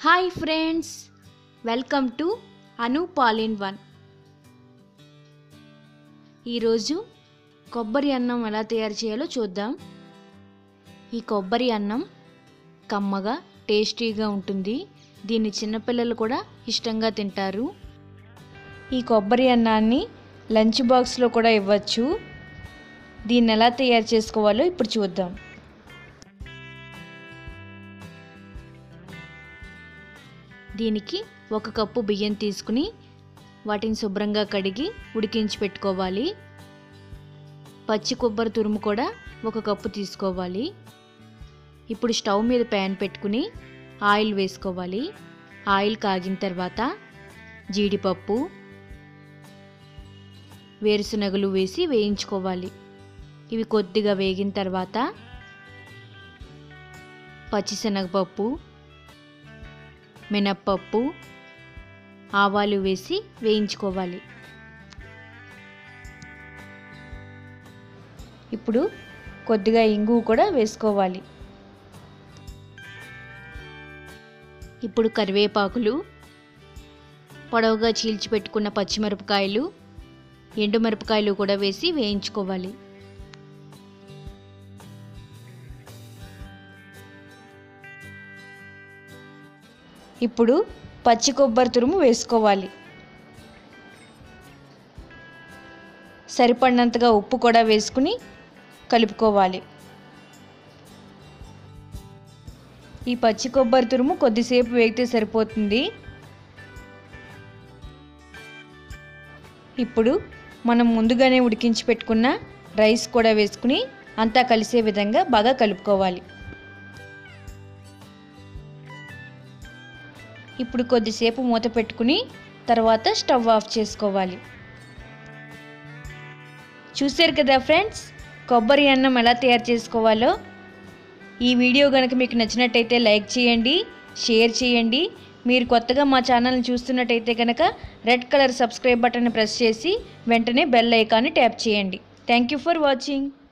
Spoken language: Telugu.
hi friends welcome to Anu Paul in one ఈరోజు కొబ్బరి అన్నం ఎలా తయారు చేయాలో చూద్దాం ఈ కొబ్బరి అన్నం కమ్మగా టేస్టీగా ఉంటుంది దీన్ని చిన్నపిల్లలు కూడా ఇష్టంగా తింటారు ఈ కొబ్బరి అన్నాన్ని లంచ్ బాక్స్లో కూడా ఇవ్వచ్చు దీన్ని ఎలా తయారు చేసుకోవాలో ఇప్పుడు చూద్దాం దీనికి ఒక కప్పు బియ్యం తీసుకుని వాటిని శుభ్రంగా కడిగి ఉడికించి పెట్టుకోవాలి పచ్చి కొబ్బరి తురుము కూడా ఒక కప్పు తీసుకోవాలి ఇప్పుడు స్టవ్ మీద ప్యాన్ పెట్టుకుని ఆయిల్ వేసుకోవాలి ఆయిల్ కాగిన తర్వాత జీడిపప్పు వేరుశనగలు వేసి వేయించుకోవాలి ఇవి కొద్దిగా వేగిన తర్వాత పచ్చిశనగపప్పు మినప్పప్పు ఆవాలు వేసి వేయించుకోవాలి ఇప్పుడు కొద్దిగా ఇంగు కూడా వేసుకోవాలి ఇప్పుడు కరివేపాకులు పొడవుగా చీల్చి పెట్టుకున్న పచ్చిమిరపకాయలు ఎండుమిరపకాయలు కూడా వేసి వేయించుకోవాలి ఇప్పుడు పచ్చి కొబ్బరి తురుము వేసుకోవాలి సరిపడినంతగా ఉప్పు కూడా వేసుకుని కలుపుకోవాలి ఈ పచ్చి కొబ్బరి తురుము కొద్దిసేపు వేగితే సరిపోతుంది ఇప్పుడు మనం ముందుగానే ఉడికించి పెట్టుకున్న రైస్ కూడా వేసుకుని అంతా కలిసే విధంగా బాగా కలుపుకోవాలి ఇప్పుడు కొద్దిసేపు మూత పెట్టుకుని తర్వాత స్టవ్ ఆఫ్ చేసుకోవాలి చూశారు కదా ఫ్రెండ్స్ కొబ్బరి అన్నం ఎలా తయారు చేసుకోవాలో ఈ వీడియో కనుక మీకు నచ్చినట్టయితే లైక్ చేయండి షేర్ చేయండి మీరు కొత్తగా మా ఛానల్ని చూస్తున్నట్టయితే కనుక రెడ్ కలర్ సబ్స్క్రైబ్ బటన్ని ప్రెస్ చేసి వెంటనే బెల్ ఐకాన్ని ట్యాప్ చేయండి థ్యాంక్ యూ ఫర్ వాచింగ్